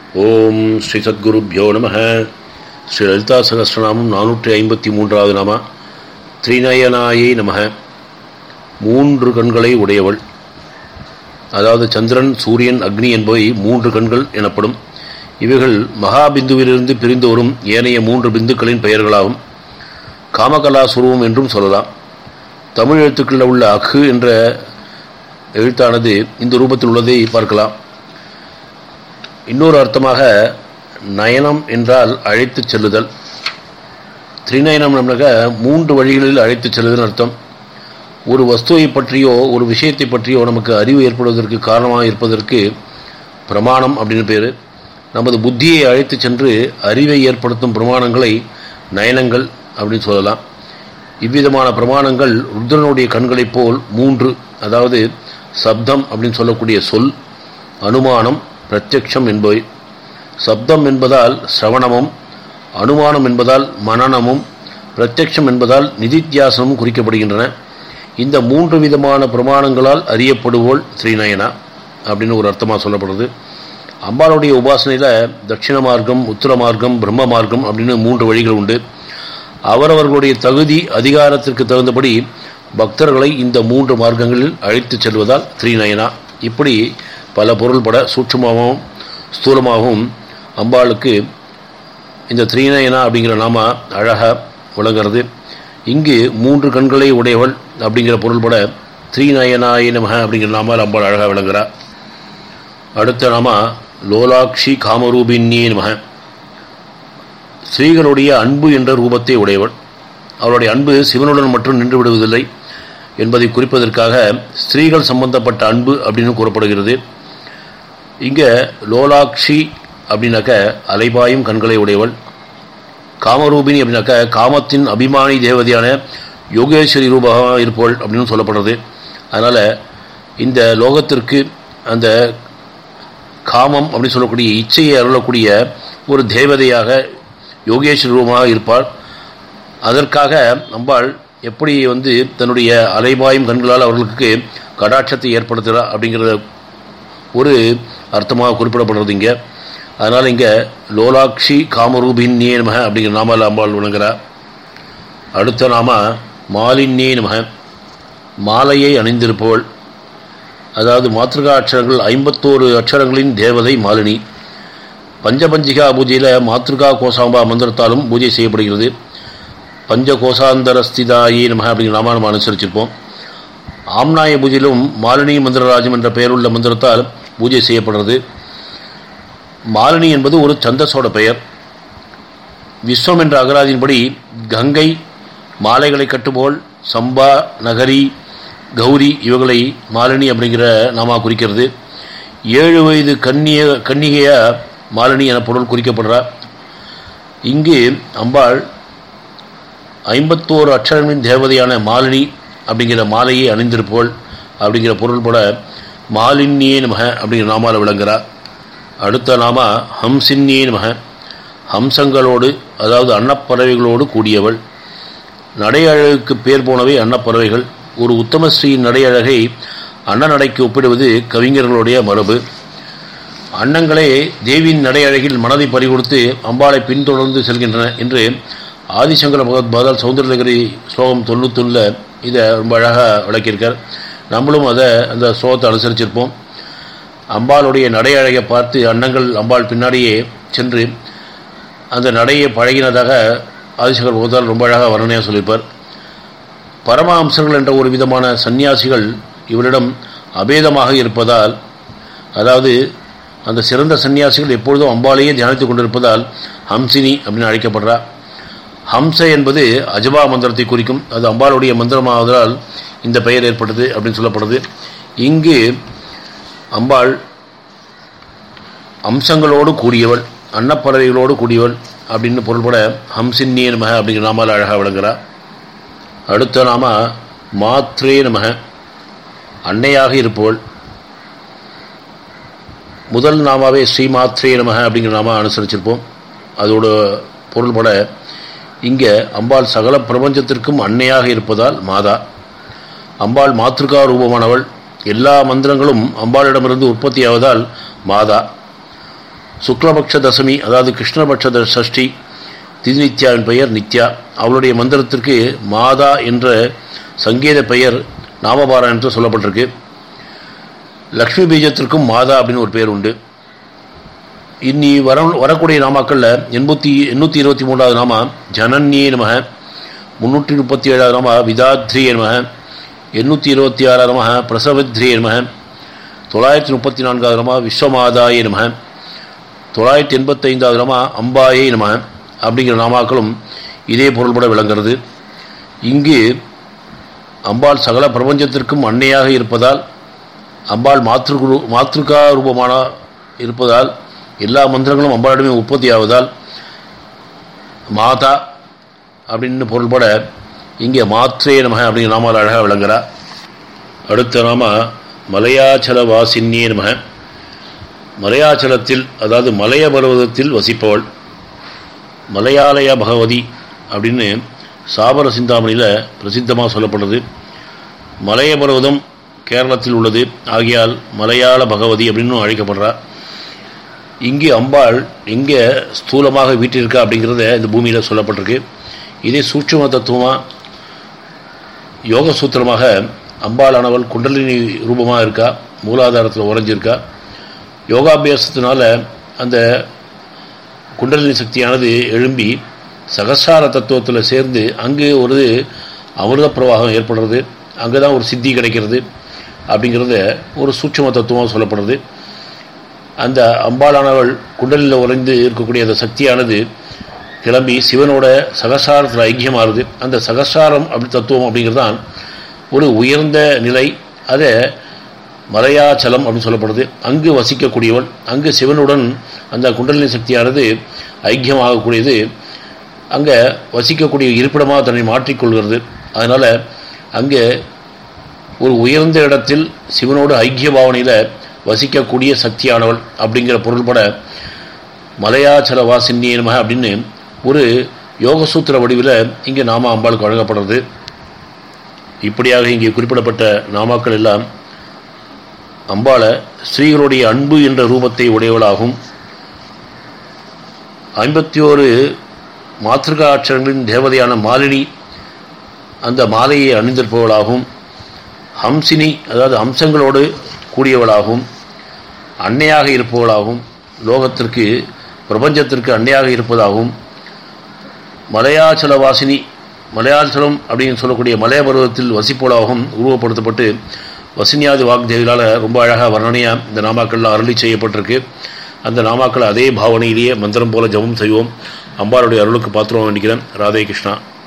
ஓம் ஸ்ரீ சத்குருப்யோ நம ஸ்ரீ லலிதா சகஸ்ரநாமம் நானூற்றி ஐம்பத்தி மூன்றாவது நாம த்ரிநயனாயை நமக மூன்று கண்களை உடையவள் அதாவது சந்திரன் சூரியன் அக்னி என்பவை மூன்று கண்கள் எனப்படும் இவைகள் மகாபிந்துவிலிருந்து பிரிந்து வரும் ஏனைய மூன்று பிந்துக்களின் பெயர்களாகும் காமகலா சுரூபம் என்றும் சொல்லலாம் தமிழ் எழுத்துக்களில் உள்ள அகு என்ற எழுத்தானது இந்த ரூபத்தில் உள்ளதை பார்க்கலாம் இன்னொரு அர்த்தமாக நயனம் என்றால் அழைத்துச் செல்லுதல் திரிநயனம் நம்மளாக மூன்று வழிகளில் அழைத்துச் செல்லுதல் அர்த்தம் ஒரு வஸ்துவை பற்றியோ ஒரு விஷயத்தை பற்றியோ நமக்கு அறிவு ஏற்படுவதற்கு காரணமாக இருப்பதற்கு பிரமாணம் அப்படின்னு பேர் நமது புத்தியை அழைத்து சென்று அறிவை ஏற்படுத்தும் பிரமாணங்களை நயனங்கள் அப்படின்னு சொல்லலாம் இவ்விதமான பிரமாணங்கள் ருத்ரனுடைய கண்களைப் போல் மூன்று அதாவது சப்தம் அப்படின்னு சொல்லக்கூடிய சொல் அனுமானம் பிரத்யக்ஷம் என்பவை சப்தம் என்பதால் சிரவணமும் அனுமானம் என்பதால் மனநமும் பிரத்யக்ஷம் என்பதால் நிதித்தியாசனமும் குறிக்கப்படுகின்றன இந்த மூன்று விதமான பிரமாணங்களால் அறியப்படுவோள் ஸ்ரீநயனா அப்படின்னு ஒரு அர்த்தமாக சொல்லப்படுறது அம்பாளுடைய உபாசனையில் தட்சிண மார்க்கம் உத்தர மார்க்கம் பிரம்ம மார்க்கம் அப்படின்னு மூன்று வழிகள் உண்டு அவரவர்களுடைய தகுதி அதிகாரத்திற்கு தகுந்தபடி பக்தர்களை இந்த மூன்று மார்க்கங்களில் அழைத்து செல்வதால் ஸ்ரீநயனா இப்படி பல பொருள்பட சூட்சமாகவும் ஸ்தூலமாகவும் அம்பாளுக்கு இந்த த்ரீநயனா அப்படிங்கிற நாம அழகாக விளங்குறது இங்கு மூன்று கண்களை உடையவள் அப்படிங்கிற பொருள்பட த்ரீநயனாய நமக அப்படிங்கிற நாமால் அம்பாள் அழகாக விளங்குறா அடுத்த நாம லோலாக்ஷி காமரூபின்யே நமக ஸ்ரீகளுடைய அன்பு என்ற ரூபத்தை உடையவள் அவருடைய அன்பு சிவனுடன் மட்டும் நின்று விடுவதில்லை என்பதை குறிப்பதற்காக ஸ்திரீகள் சம்பந்தப்பட்ட அன்பு அப்படின்னு கூறப்படுகிறது இங்கே லோலாக்ஷி அப்படின்னாக்க அலைபாயும் கண்களை உடையவள் காமரூபிணி அப்படின்னாக்க காமத்தின் அபிமானி தேவதையான யோகேஸ்வரி ரூபமாக இருப்பவள் அப்படின்னு சொல்லப்படுறது அதனால் இந்த லோகத்திற்கு அந்த காமம் அப்படின்னு சொல்லக்கூடிய இச்சையை அருளக்கூடிய ஒரு தேவதையாக யோகேஸ்வரி ரூபமாக இருப்பாள் அதற்காக அம்பாள் எப்படி வந்து தன்னுடைய அலைபாயும் கண்களால் அவர்களுக்கு கடாட்சத்தை ஏற்படுத்துகிறார் அப்படிங்கிறத ஒரு அர்த்தமாக குறிப்பிடப்படுறது இங்கே அதனால் இங்கே லோலாக்ஷி காமரூபின்யே நமக அப்படிங்கிற நாமால் அம்பாள் விளங்குகிறார் அடுத்த நாம மாலின்யே நமக மாலையை அணிந்திருப்பவள் அதாவது மாத்திருகா அக்ஷரங்கள் ஐம்பத்தோரு அக்ஷரங்களின் தேவதை மாலினி பஞ்சபஞ்சிகா பூஜையில் மாத்திருகா கோசாம்பா மந்திரத்தாலும் பூஜை செய்யப்படுகிறது பஞ்ச கோசாந்தரஸ்திதாயே நமக அப்படிங்கிற நாம நம்ம அனுசரிச்சிருப்போம் ஆம்நாய பூஜையிலும் மாலினி மந்திரராஜம் என்ற பெயருள்ள மந்திரத்தால் பூஜை செய்யப்படுறது மாலினி என்பது ஒரு சந்தஸோட பெயர் விஸ்வம் என்ற அகராதியின்படி கங்கை மாலைகளை கட்டுபோல் சம்பா நகரி கௌரி இவர்களை மாலினி அப்படிங்கிற நாமா குறிக்கிறது ஏழு வயது கன்னிய கன்னிகையா மாலினி என பொருள் குறிக்கப்படுறார் இங்கு அம்பாள் ஐம்பத்தோரு அக்ஷரங்களின் தேவதையான மாலினி அப்படிங்கிற மாலையை அணிந்திருப்போள் அப்படிங்கிற பொருள் போல மாலின்யே நமக அப்படிங்கிற நாமால விளங்குகிறார் அடுத்த நாம ஹம்சின்யே நமக ஹம்சங்களோடு அதாவது அன்னப்பறவைகளோடு கூடியவள் நடையழகுக்கு பேர் போனவை அன்னப்பறவைகள் ஒரு உத்தமஸ்ரீயின் நடையழகை அன்னநடைக்கு ஒப்பிடுவது கவிஞர்களுடைய மரபு அன்னங்களே தேவியின் நடையழகில் மனதை பறிகொடுத்து அம்பாளை பின்தொடர்ந்து செல்கின்றன என்று ஆதிசங்கர பகவத்பாதால் சௌந்தரநகரி ஸ்லோகம் தொண்ணூத்தொன்னில் இதை ரொம்ப அழகாக விளக்கியிருக்கார் நம்மளும் அதை அந்த ஸ்லோகத்தை அனுசரிச்சிருப்போம் அம்பாளுடைய நடை அழகை பார்த்து அன்னங்கள் அம்பாள் பின்னாடியே சென்று அந்த நடையை பழகினதாக ஆதிசங்கர் பகவதால் ரொம்ப அழகாக வர்ணனையாக சொல்லியிருப்பார் பரமஹம்சர்கள் என்ற ஒரு விதமான சந்நியாசிகள் இவரிடம் அபேதமாக இருப்பதால் அதாவது அந்த சிறந்த சன்னியாசிகள் எப்பொழுதும் அம்பாளையே தியானித்துக் கொண்டிருப்பதால் ஹம்சினி அப்படின்னு அழைக்கப்படுறார் ஹம்ச என்பது அஜபா மந்திரத்தை குறிக்கும் அது அம்பாளுடைய மந்திரமாவதால் இந்த பெயர் ஏற்பட்டது அப்படின்னு சொல்லப்படுது இங்கு அம்பாள் அம்சங்களோடு கூடியவள் அன்னப்பறவைகளோடு கூடியவள் அப்படின்னு பொருள்பட ஹம்சின்னிய நமக அப்படிங்கிற நாமால் அழகாக விளங்குறா அடுத்த நாம மாத்ரே நமக அன்னையாக இருப்பவள் முதல் நாமாவே ஸ்ரீமாத்ரே நமக அப்படிங்கிற நாம அனுசரிச்சிருப்போம் அதோட பொருள்பட இங்கே அம்பாள் சகல பிரபஞ்சத்திற்கும் அன்னையாக இருப்பதால் மாதா அம்பாள் மாத்திருக்கா ரூபமானவள் எல்லா மந்திரங்களும் அம்பாளிடமிருந்து உற்பத்தியாவதால் மாதா சுக்லபக்ஷ தசமி அதாவது கிருஷ்ணபக்ஷ த- சஷ்டி திதிநித்யாவின் பெயர் நித்யா அவளுடைய மந்திரத்திற்கு மாதா என்ற சங்கேத பெயர் நாமபாரா என்று சொல்லப்பட்டிருக்கு லக்ஷ்மி பீஜத்திற்கும் மாதா அப்படின்னு ஒரு பேர் உண்டு இன்னி வர வரக்கூடிய நாமாக்களில் எண்பத்தி எண்ணூற்றி இருபத்தி மூன்றாவது நாமா ஜனன்யே நமக முன்னூற்றி முப்பத்தி ஏழாவது நாமா விதாத்ரியே நமக எண்ணூற்றி இருபத்தி ஆறாவது நமக பிரசவத்ரியே நமக தொள்ளாயிரத்தி முப்பத்தி நான்காவது நாமா விஸ்வமாதாயே நமக தொள்ளாயிரத்தி எண்பத்தைந்தாவது நாமா அம்பாயே நம அப்படிங்கிற நாமாக்களும் இதே பொருள்பட விளங்குறது இங்கு அம்பாள் சகல பிரபஞ்சத்திற்கும் அன்னையாக இருப்பதால் அம்பாள் மாத்ருகுரு மாத்ருகா ரூபமான இருப்பதால் எல்லா மந்திரங்களும் அம்பாளிடமே உற்பத்தி ஆவதால் மாதா அப்படின்னு பொருள்பட இங்கே மாத்ரே நமக அப்படிங்கிற நாமால் அழகாக விளங்குறா அடுத்த நாம மலையாச்சல வாசின்யே நமக மலையாச்சலத்தில் அதாவது மலைய பர்வதத்தில் வசிப்பவள் மலையாலய பகவதி அப்படின்னு சாபர சிந்தாமணியில் பிரசித்தமாக சொல்லப்படுறது மலைய பர்வதம் கேரளத்தில் உள்ளது ஆகையால் மலையாள பகவதி அப்படின்னு அழைக்கப்படுறா இங்கே அம்பாள் எங்கே ஸ்தூலமாக வீட்டிருக்கா அப்படிங்கிறத இந்த பூமியில் சொல்லப்பட்டிருக்கு இதே சூட்சும தத்துவமாக யோக சூத்திரமாக அம்பாளானவள் குண்டலினி ரூபமாக இருக்கா மூலாதாரத்தில் உறைஞ்சிருக்கா யோகாபியாசத்தினால அந்த குண்டலினி சக்தியானது எழும்பி சகசார தத்துவத்தில் சேர்ந்து அங்கு ஒரு அமிர்த பிரவாகம் ஏற்படுறது அங்கே தான் ஒரு சித்தி கிடைக்கிறது அப்படிங்கிறத ஒரு சூட்சும தத்துவமாக சொல்லப்படுறது அந்த அம்பாளானவள் குண்டலில் உறைந்து இருக்கக்கூடிய அந்த சக்தியானது கிளம்பி சிவனோட சகசாரத்தில் ஐக்கியமாகுது அந்த சகசாரம் அப்படி தத்துவம் அப்படிங்கிறது தான் ஒரு உயர்ந்த நிலை அதை மலையாச்சலம் அப்படின்னு சொல்லப்படுது அங்கு வசிக்கக்கூடியவள் அங்கு சிவனுடன் அந்த குண்டலினி சக்தியானது ஐக்கியமாகக்கூடியது அங்கே வசிக்கக்கூடிய இருப்பிடமாக தன்னை மாற்றிக்கொள்கிறது அதனால் அங்கே ஒரு உயர்ந்த இடத்தில் சிவனோடு ஐக்கிய பாவனையில் வசிக்கக்கூடிய சக்தியானவள் அப்படிங்கிற பொருள்பட மலையாச்சல வாசின்னிய நமக அப்படின்னு ஒரு யோகசூத்திர வடிவில் இங்கே நாம அம்பாளுக்கு வழங்கப்படுறது இப்படியாக இங்கே குறிப்பிடப்பட்ட நாமாக்கள் எல்லாம் அம்பாளை ஸ்ரீகளுடைய அன்பு என்ற ரூபத்தை உடையவளாகும் ஐம்பத்தி ஓரு மாத்திருக்கா அட்சரங்களின் தேவதையான மாலினி அந்த மாலையை அணிந்திருப்பவளாகும் ஹம்சினி அதாவது அம்சங்களோடு கூடியவளாகும் அன்னையாக இருப்பவளாகும் லோகத்திற்கு பிரபஞ்சத்திற்கு அன்னையாக இருப்பதாகவும் மலையாச்சலவாசினி மலையாச்சலம் அப்படின்னு சொல்லக்கூடிய மலைய பருவத்தில் வசிப்பவளாகவும் உருவப்படுத்தப்பட்டு வசினியாதி வாக்தேவியால் ரொம்ப அழகாக வர்ணனையாக இந்த நாமாக்கள்லாம் அருளி செய்யப்பட்டிருக்கு அந்த நாமாக்களை அதே பாவனையிலேயே மந்திரம் போல ஜபம் செய்வோம் அம்பாளுடைய அருளுக்கு பாத்திரம் நினைக்கிறேன் ராதே கிருஷ்ணா